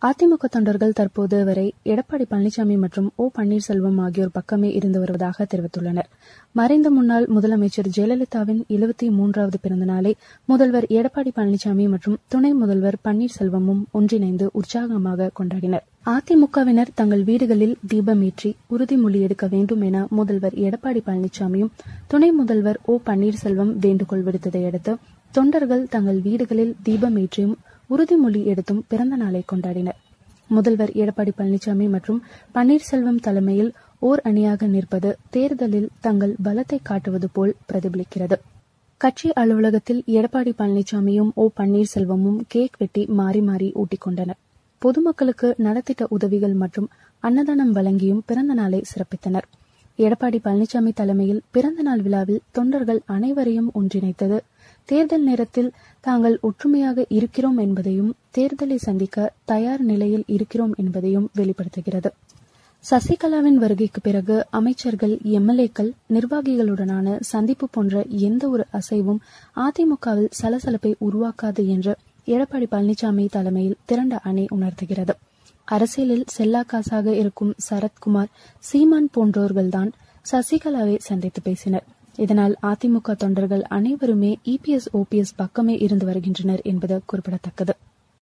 அதிமுக தொண்டர்கள் தற்போது வரை எடப்பாடி பழனிசாமி மற்றும் ஓ பன்னீர்செல்வம் ஆகியோர் பக்கமே இருந்து வருவதாக தெரிவித்துள்ளனர் மறைந்த முன்னாள் முதலமைச்சர் ஜெயலலிதாவின் எழுபத்தி மூன்றாவது பிறந்த நாளை முதல்வர் எடப்பாடி பழனிசாமி மற்றும் துணை முதல்வர் பன்னீர்செல்வமும் ஒன்றிணைந்து உற்சாகமாக கொண்டாடினர் அதிமுகவினர் தங்கள் வீடுகளில் தீபமேற்றி உறுதிமொழி எடுக்க வேண்டும் என முதல்வர் எடப்பாடி பழனிசாமியும் துணை முதல்வர் ஓ பன்னீர்செல்வம் வேண்டுகோள் விடுத்ததை அடுத்து தொண்டர்கள் தங்கள் வீடுகளில் தீபமேற்றியும் உறுதிமொழி எடுத்தும் பிறந்த நாளை கொண்டாடினர் முதல்வர் எடப்பாடி பழனிசாமி மற்றும் பன்னீர்செல்வம் தலைமையில் ஓர் அணியாக நிற்பது தேர்தலில் தங்கள் பலத்தை காட்டுவது போல் பிரதிபலிக்கிறது கட்சி அலுவலகத்தில் எடப்பாடி பழனிசாமியும் ஓ பன்னீர்செல்வமும் கேக் வெட்டி மாறி மாறி ஊட்டிக் கொண்டனர் பொதுமக்களுக்கு நலத்திட்ட உதவிகள் மற்றும் அன்னதானம் வழங்கியும் பிறந்த நாளை சிறப்பித்தனர் எடப்பாடி பழனிசாமி தலைமையில் பிறந்த நாள் விழாவில் தொண்டர்கள் அனைவரையும் ஒன்றிணைத்தது தேர்தல் நேரத்தில் தாங்கள் ஒற்றுமையாக இருக்கிறோம் என்பதையும் தேர்தலை சந்திக்க தயார் நிலையில் இருக்கிறோம் என்பதையும் வெளிப்படுத்துகிறது சசிகலாவின் வருகைக்கு பிறகு அமைச்சர்கள் எம்எல்ஏக்கள் நிர்வாகிகளுடனான சந்திப்பு போன்ற எந்த ஒரு அசைவும் அதிமுகவில் சலசலப்பை உருவாக்காது என்று எடப்பாடி பழனிசாமி தலைமையில் திரண்ட அணி உணர்த்துகிறது அரசியலில் செல்லாக்காசாக இருக்கும் சரத்குமார் சீமான் போன்றோர்கள்தான் சசிகலாவை சந்தித்து பேசினர் இதனால் அதிமுக தொண்டர்கள் அனைவருமே இபிஎஸ் ஓபிஎஸ் பக்கமே இருந்து வருகின்றனர் என்பது குறிப்பிடத்தக்கது